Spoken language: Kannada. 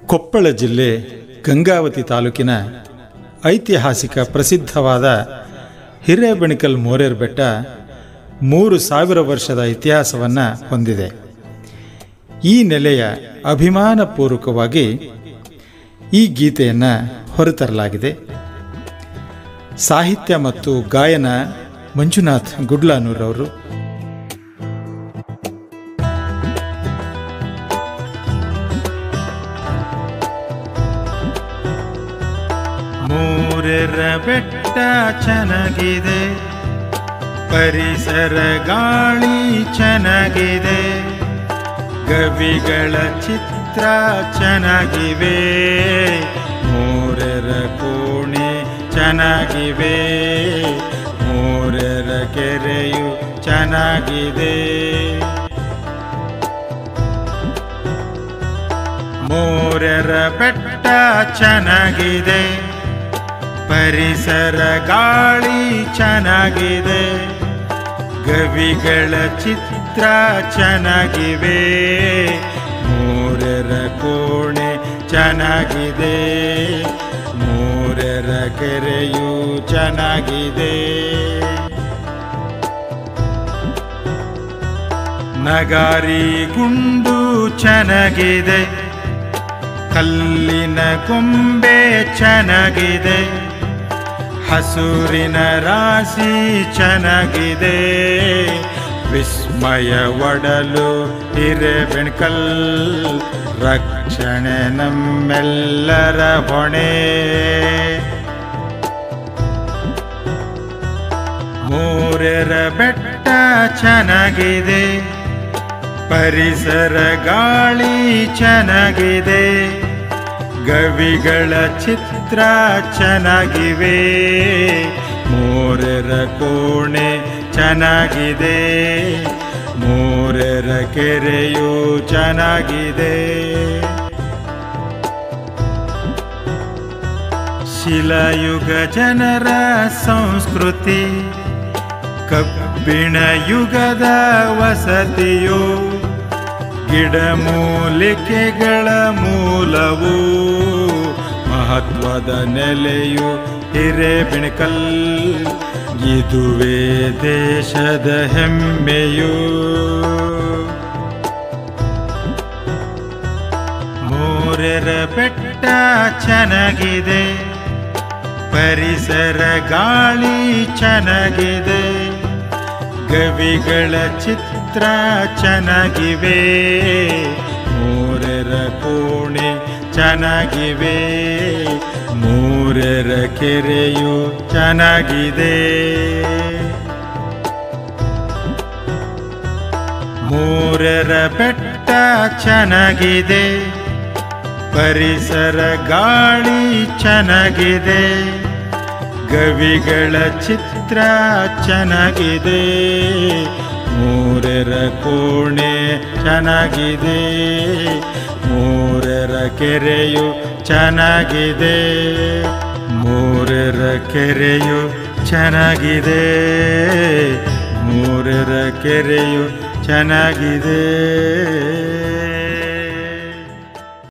ಕೊಪ್ಪಳ ಜಿಲ್ಲೆ ಗಂಗಾವತಿ ತಾಲೂಕಿನ ಐತಿಹಾಸಿಕ ಪ್ರಸಿದ್ಧವಾದ ಹಿರೇಬೆಣಕಲ್ ಮೋರೇರ್ ಬೆಟ್ಟ ಮೂರು ಸಾವಿರ ವರ್ಷದ ಇತಿಹಾಸವನ್ನು ಹೊಂದಿದೆ ಈ ನೆಲೆಯ ಅಭಿಮಾನಪೂರ್ವಕವಾಗಿ ಈ ಗೀತೆಯನ್ನು ಹೊರತರಲಾಗಿದೆ ಸಾಹಿತ್ಯ ಮತ್ತು ಗಾಯನ ಮಂಜುನಾಥ್ ಗುಡ್ಲಾನೂರವರು ಮೂರರ ಬೆಟ್ಟ ಚೆನ್ನಾಗಿದೆ ಪರಿಸರ ಗಾಳಿ ಚೆನ್ನಾಗಿದೆ ಗವಿಗಳ ಚಿತ್ರ ಚೆನ್ನಾಗಿವೆ ಮೂರರ ಕೋಣೆ ಚೆನ್ನಾಗಿವೆ ಮೂರರ ಕೆರೆಯು ಚೆನ್ನಾಗಿದೆ ಮೂರರ ಬೆಟ್ಟ ಚೆನ್ನಾಗಿದೆ ಪರಿಸರ ಗಾಳಿ ಚೆನ್ನಾಗಿದೆ ಗವಿಗಳ ಚಿತ್ರ ಚೆನ್ನಾಗಿವೆ ಮೂರರ ಕೋಣೆ ಚೆನ್ನಾಗಿದೆ ಮೂರರ ಕೆರೆಯು ಚೆನ್ನಾಗಿದೆ ನಗಾರಿ ಗುಂಡು ಚೆನ್ನಾಗಿದೆ ಕಲ್ಲಿನ ಗೊಂಬೆ ಚೆನ್ನಾಗಿದೆ ಹಸೂರಿನ ರಾಶಿ ಚೆನ್ನಾಗಿದೆ ವಿಸ್ಮಯ ಒಡಲು ಹಿರೇಬೆಣ್ಕಲ್ ರಕ್ಷಣೆ ನಮ್ಮೆಲ್ಲರ ಹೊಣೆ ಮೂರರ ಬೆಟ್ಟ ಚೆನ್ನಾಗಿದೆ ಪರಿಸರ ಗಾಳಿ ಚೆನ್ನಾಗಿದೆ ಗವಿಗಳ ಚಿತ್ರ ಚೆನ್ನಾಗಿವೆ ಮೂರರ ಕೋಣೆ ಚೆನ್ನಾಗಿದೆ ಮೂರರ ಕೆರೆಯು ಚೆನ್ನಾಗಿದೆ ಶಿಲಾಯುಗ ಜನರ ಸಂಸ್ಕೃತಿ ಕಬ್ಬಿಣ ಯುಗದ ವಸತಿಯು ಗಿಡಮೂಲಿಕೆಗಳ ಮೂಲವು ಮಹತ್ವದ ನೆಲೆಯು ಹಿರೇಬಿಣಕಲ್ ಇದುವೇ ದೇಶದ ಹೆಮ್ಮೆಯು ಮೂರರ ಬೆಟ್ಟ ಚೆನ್ನಾಗಿದೆ ಪರಿಸರ ಗಾಳಿ ಚೆನ್ನಾಗಿದೆ ಗವಿಗಳ ಚಿತ್ರ ಚೆನ್ನಾಗಿವೆ ಮೂರರ ಕೋಣೆ ಚೆನ್ನಾಗಿವೆ ಮೂರರ ಕೆರೆಯು ಚೆನ್ನಾಗಿದೆ ಮೂರರ ಬೆಟ್ಟ ಚೆನ್ನಾಗಿದೆ ಪರಿಸರ ಗಾಳಿ ಚೆನ್ನಾಗಿದೆ ಗವಿಗಳ ಚಿತ್ರ ಚೆನ್ನಾಗಿದೆ ಮೂರರ ಕೋಣೆ ಚೆನ್ನಾಗಿದೆ ಮೂರರ ಕೆರೆಯು ಚೆನ್ನಾಗಿದೆ ಮೂರರ ಕೆರೆಯು ಚೆನ್ನಾಗಿದೆ ಮೂರರ ಕೆರೆಯು ಚೆನ್ನಾಗಿದೆ